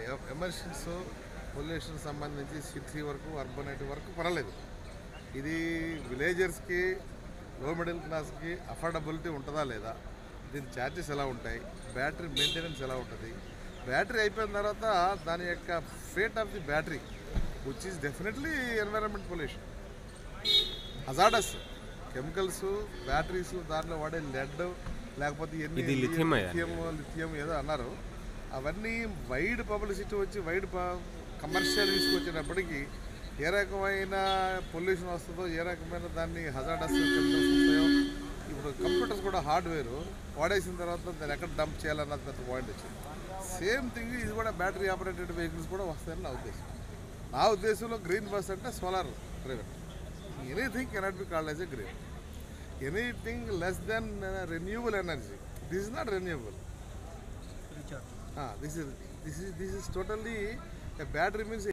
ఎమర్షన్స్ pollution సంబంధించి city వరకు urbanite వరకు పర్వాలేదు ఇది విలేజర్స్కి లో మిడిల్ క్లాస్కి అఫోర్డబిలిటీ ఉంటుందా లేదా దీని ఛార్జెస్ ఎలా ఉంటాయి బ్యాటరీ మెయింటెనెన్స్ ఎలా ఉంటుంది బ్యాటరీ అయిపోయిన తర్వాత దాని యొక్క fate of the battery which is definitely environment pollution hazardous chemicals batteries దాంట్లో వాడే లెడ్ లేకపోతే ఎన్ని ఇది lithium అయ్యా? లిథియం లిథియం ఏదో అన్నారు అవన్నీ వైడ్ పబ్లిసిటీ వచ్చి వైడ్ కమర్షియల్ తీసుకొచ్చేటప్పటికి ఏ రకమైన పొల్యూషన్ వస్తుందో ఏ రకమైన దాన్ని హజార్డస్ కెమికల్స్ వస్తాయో ఇప్పుడు కంప్యూటర్స్ కూడా హార్డ్వేర్ వాడేసిన తర్వాత దాన్ని ఎక్కడ డంప్ చేయాలన్న పాయింట్ వచ్చింది సేమ్ థింగ్ ఇది కూడా బ్యాటరీ ఆపరేటెడ్ వెహికల్స్ కూడా వస్తాయని నా ఉద్దేశం నా ఉద్దేశంలో గ్రీన్ బస్ అంటే solar driver anything cannot be called as a green anything less than renewable energy this is not renewable this is this is this is totally battery means